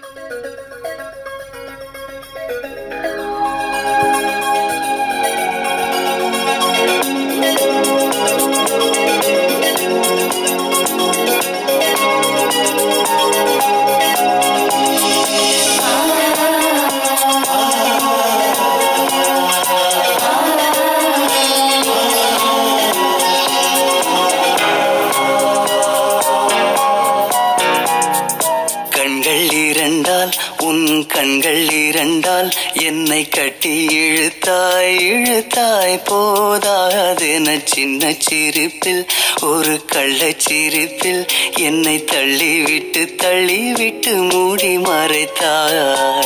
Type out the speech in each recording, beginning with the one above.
கண்கள் இரண்டால் உன் கண்கள் இரண்டால் என்னை கட்டி இழுத்தாய் இழுத்தாய் போதாதென சின்ன சிரிப்பில் ஒரு கள்ளச் சிரிப்பில் என்னை தள்ளிவிட்டு தள்ளிவிட்டு மூடி மறைத்தாய்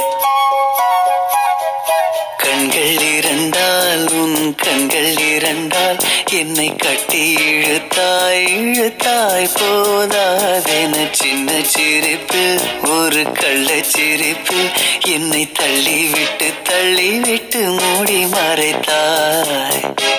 கண்கள் இரண்டால் உன் கண்கள் இரண்டால் என்னை கட்டி இழுத்தாய் இழுத்தாய் போதாதென சின்ன சிரிப்பில் ஒரு கள்ளச் சிரிப்பில் என்னை தள்ளிவிட்டு தள்ளிவிட்டு மூடி மறைத்தாய்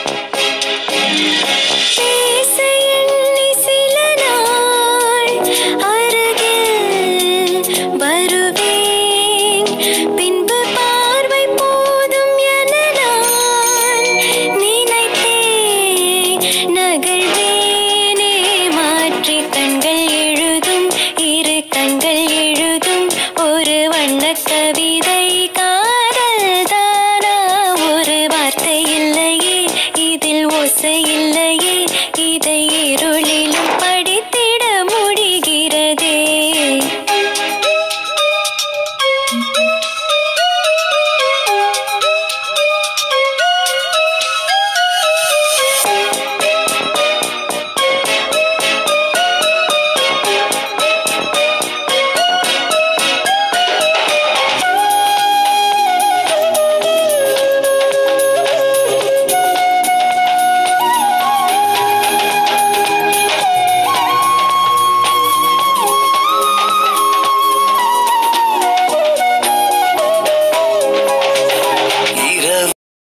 பேச எண்ணி சில நாள் அருகில் வருவேன் பின்பு பார்வை போதும் என நான் நினைத்தேன் நகழ்வேனே மாற்றி கண்கள் எழுதும் இரு கண்கள் எழுதும் ஒரு வண்ணக் கவிதை காதல் தானா ஒரு வார்த்தை இல்லையே இதில் ஓசை இல்லையே இதை இருளிலும் படித்திட முடிகிறதே இரவு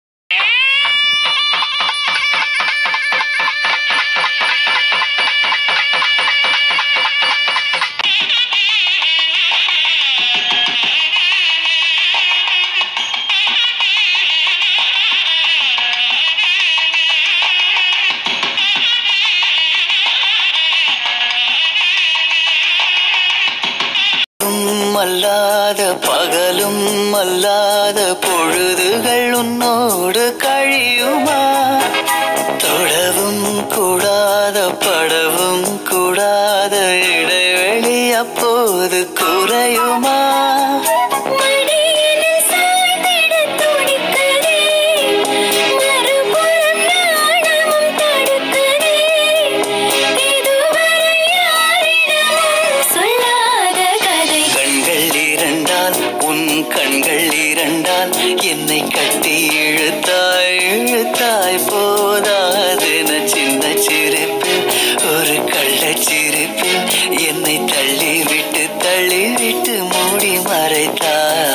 இரவும் அல்லாத பகலும் அல்லாத பொழுதுகள் உன்னோடு கழியுமா தொடவும் கூடாத படவும் கூடாத இடைவெளி அப்போது குறையுமா மடியினில் சாய்ந்திடத் துடிக்குதே. மறுபுறம் நாணமும் தடுக்குதே. இதுவரை யாரிடமும் சொல்லாத கதை கண்கள் இரண்டால் உன் கண்கள் இரண்டால் என்னை கட்டி இழுத்தாய் இழுத்தாய் போதாதென சின்ன சிரிப்பில் ஒரு கள்ளச் சிரிப்பில் என்னை தள்ளிவிட்டு தள்ளிவிட்டு மூடி மறைத்தாய்